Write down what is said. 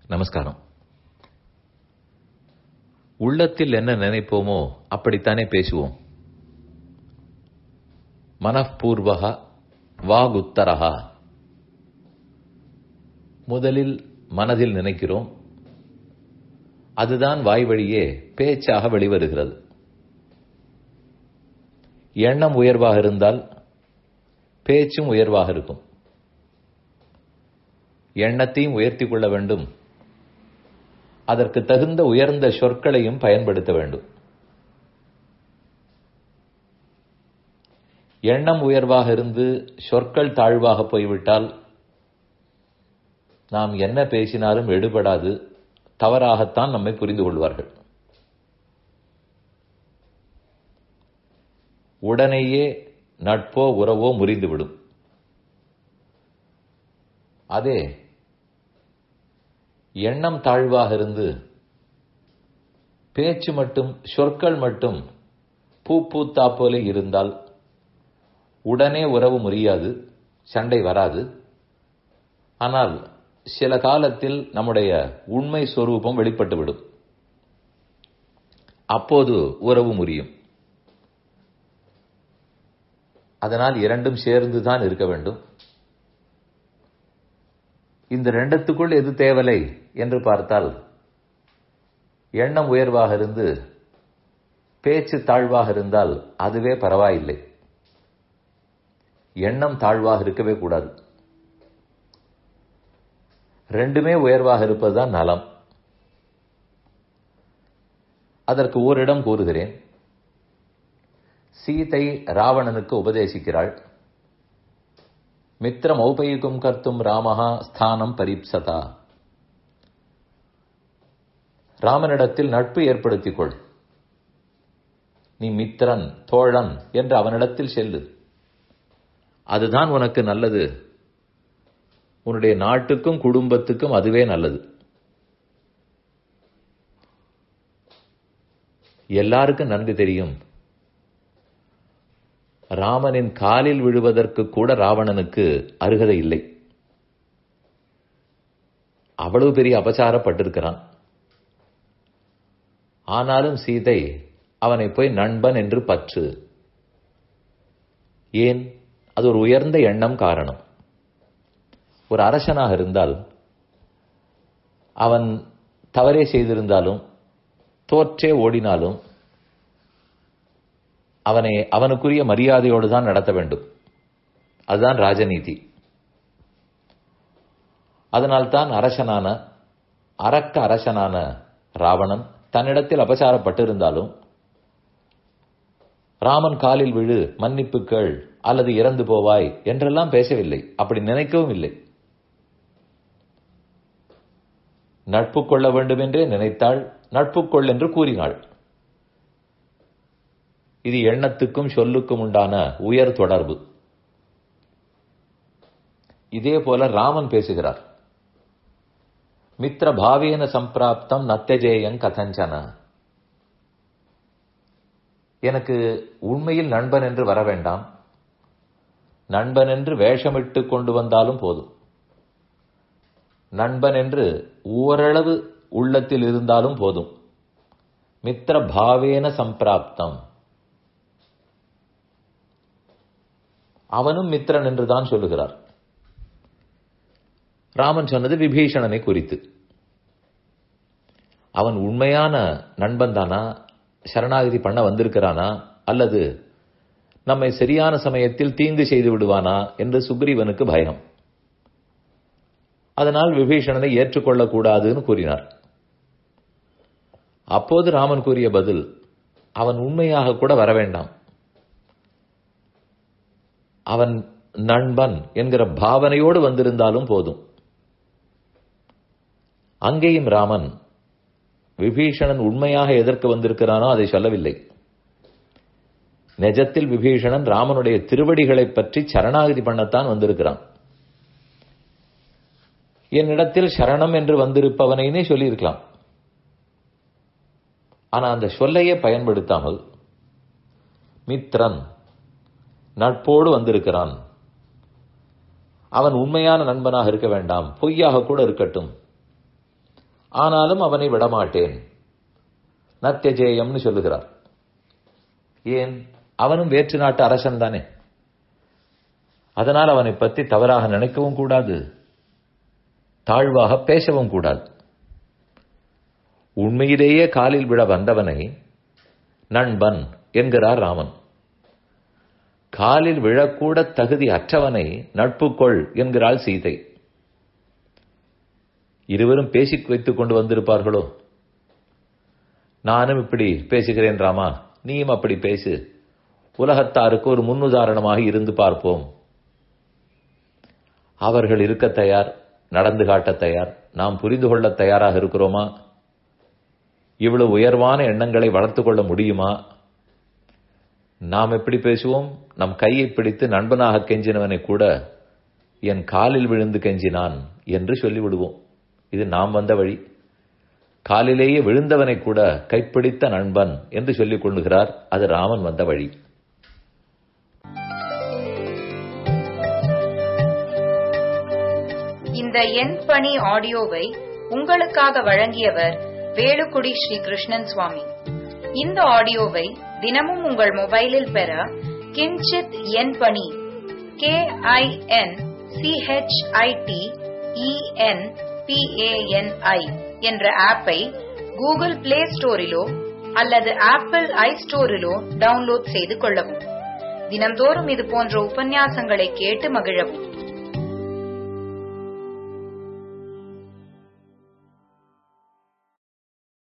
நமஸ்காரம் உள்ளத்தில் என்ன நினைப்போமோ அப்படித்தானே பேசுவோம் மனப்பூர்வகா வாகுத்தரகா முதலில் மனதில் நினைக்கிறோம் அதுதான் வாய் வழியே பேச்சாக வெளிவருகிறது எண்ணம் உயர்வாக இருந்தால் பேச்சும் உயர்வாக இருக்கும் எண்ணத்தையும் உயர்த்தி கொள்ள வேண்டும் அதற்கு தகுந்த உயர்ந்த சொற்களையும் பயன்படுத்த வேண்டும் எண்ணம் உயர்வாக இருந்து சொற்கள் தாழ்வாக போய்விட்டால் நாம் என்ன பேசினாலும் எடுபடாது தவறாகத்தான் நம்மை புரிந்து கொள்வார்கள் உடனேயே நட்போ உறவோ முறிந்துவிடும் அதே எண்ணம் தாழ்வாக இருந்து பேச்சு மட்டும் சொற்கள் மட்டும் பூ பூத்தா போல இருந்தால் உடனே உறவு முறியாது சண்டை வராது ஆனால் சில காலத்தில் நம்முடைய உண்மை சொரூபம் வெளிப்பட்டுவிடும் அப்போது உறவு முறியும் அதனால் இரண்டும் சேர்ந்துதான் இருக்க வேண்டும் இந்த ரெண்டத்துக்குள் எது தேவலை என்று பார்த்தால் எண்ணம் உயர்வாக இருந்து பேச்சு தாழ்வாக இருந்தால் அதுவே பரவாயில்லை எண்ணம் தாழ்வாக இருக்கவே கூடாது ரெண்டுமே உயர்வாக இருப்பதுதான் நலம் அதற்கு ஓரிடம் கூறுகிறேன் சீதை ராவணனுக்கு உபதேசிக்கிறாள் மித்திரம் ஔபயிக்கும் கர்த்தும் ராமஹா ஸ்தானம் பரீப்சதா ராமனிடத்தில் நட்பு ஏற்படுத்திக் கொள் நீ மித்திரன் தோழன் என்று அவனிடத்தில் செல்லு அதுதான் உனக்கு நல்லது உன்னுடைய நாட்டுக்கும் குடும்பத்துக்கும் அதுவே நல்லது எல்லாருக்கும் நன்கு தெரியும் ராமனின் காலில் விழுவதற்கு கூட ராவணனுக்கு அருகதை இல்லை அவ்வளவு பெரிய அபச்சாரப்பட்டிருக்கிறான் ஆனாலும் சீதை அவனை போய் நண்பன் என்று பற்று ஏன் அது ஒரு உயர்ந்த எண்ணம் காரணம் ஒரு அரசனாக இருந்தால் அவன் தவறே செய்திருந்தாலும் தோற்றே ஓடினாலும் அவனை அவனுக்குரிய மரியாதையோடு தான் நடத்த வேண்டும் அதுதான் ராஜநீதி அதனால்தான் அரசனான அரக்க அரசனான ராவணன் தன்னிடத்தில் அபசாரப்பட்டிருந்தாலும் ராமன் காலில் விழு மன்னிப்பு கேள் அல்லது இறந்து போவாய் என்றெல்லாம் பேசவில்லை அப்படி நினைக்கவும் இல்லை நட்பு கொள்ள வேண்டும் என்றே நினைத்தாள் நட்பு கொள் என்று கூறினாள் இது எண்ணத்துக்கும் சொல்லுக்கும் உண்டான உயர் தொடர்பு இதே போல ராமன் பேசுகிறார் மித்திர பாவேன சம்பிராப்தம் நத்தஜேயங் கதஞ்சன எனக்கு உண்மையில் நண்பன் என்று வர வேண்டாம் நண்பன் என்று வேஷமிட்டு கொண்டு வந்தாலும் போதும் நண்பன் என்று ஓரளவு உள்ளத்தில் இருந்தாலும் போதும் மித்திர பாவேன சம்பிராப்தம் அவனும் மித்திரன் என்றுதான் சொல்லுகிறார் ராமன் சொன்னது விபீஷணனை குறித்து அவன் உண்மையான நண்பன் தானா சரணாகதி பண்ண வந்திருக்கிறானா அல்லது நம்மை சரியான சமயத்தில் தீங்கு செய்து விடுவானா என்று சுக்ரீவனுக்கு பயம் அதனால் விபீஷணனை ஏற்றுக்கொள்ளக்கூடாதுன்னு கூறினார் அப்போது ராமன் கூறிய பதில் அவன் உண்மையாக கூட வர வேண்டாம் அவன் நண்பன் என்கிற பாவனையோடு வந்திருந்தாலும் போதும் அங்கேயும் ராமன் விபீஷணன் உண்மையாக எதற்கு வந்திருக்கிறானோ அதை சொல்லவில்லை நிஜத்தில் விபீஷணன் ராமனுடைய திருவடிகளை பற்றி சரணாகதி பண்ணத்தான் வந்திருக்கிறான் என்னிடத்தில் சரணம் என்று வந்திருப்பவனைனே சொல்லியிருக்கலாம் ஆனா அந்த சொல்லையே பயன்படுத்தாமல் மித்ரன் நட்போடு வந்திருக்கிறான் அவன் உண்மையான நண்பனாக இருக்க வேண்டாம் பொய்யாக கூட இருக்கட்டும் ஆனாலும் அவனை விடமாட்டேன் நத்தியஜேயம்னு சொல்லுகிறார் ஏன் அவனும் வேற்று நாட்டு அரசன் தானே அதனால் அவனை பற்றி தவறாக நினைக்கவும் கூடாது தாழ்வாக பேசவும் கூடாது உண்மையிலேயே காலில் விழ வந்தவனை நண்பன் என்கிறார் ராமன் காலில் விழக்கூட தகுதி அற்றவனை நட்புக்கொள் என்கிறாள் சீதை இருவரும் பேசிக் வைத்துக் கொண்டு வந்திருப்பார்களோ நானும் இப்படி பேசுகிறேன் ராமா நீயும் அப்படி பேசு உலகத்தாருக்கு ஒரு முன்னுதாரணமாக இருந்து பார்ப்போம் அவர்கள் இருக்க தயார் நடந்து காட்ட தயார் நாம் புரிந்து கொள்ள தயாராக இருக்கிறோமா இவ்வளவு உயர்வான எண்ணங்களை வளர்த்துக் கொள்ள முடியுமா நாம் எப்படி பேசுவோம் நம் கையை பிடித்து நண்பனாக கெஞ்சினவனை கூட என் காலில் விழுந்து கெஞ்சினான் என்று சொல்லிவிடுவோம் இது நாம் வந்த வழி காலிலேயே விழுந்தவனை கூட கைப்பிடித்த நண்பன் என்று சொல்லிக் கொள்ளுகிறார் அது ராமன் வந்த வழி இந்த எண் பணி ஆடியோவை உங்களுக்காக வழங்கியவர் வேலுக்குடி ஸ்ரீ கிருஷ்ணன் சுவாமி இந்த ஆடியோவை தினமும் உங்கள் மொபைலில் பெற கிஞ்சித் எண் பணி கே ஐ என் சிஹெச்ஐடி இஎன் பிஏஎன்ஐ என்ற ஆப்பை கூகுள் பிளே ஸ்டோரிலோ அல்லது ஆப்பிள் ஐ ஸ்டோரிலோ டவுன்லோட் செய்து கொள்ளவும் தினம்தோறும் இது போன்ற உபன்யாசங்களை கேட்டு மகிழவும்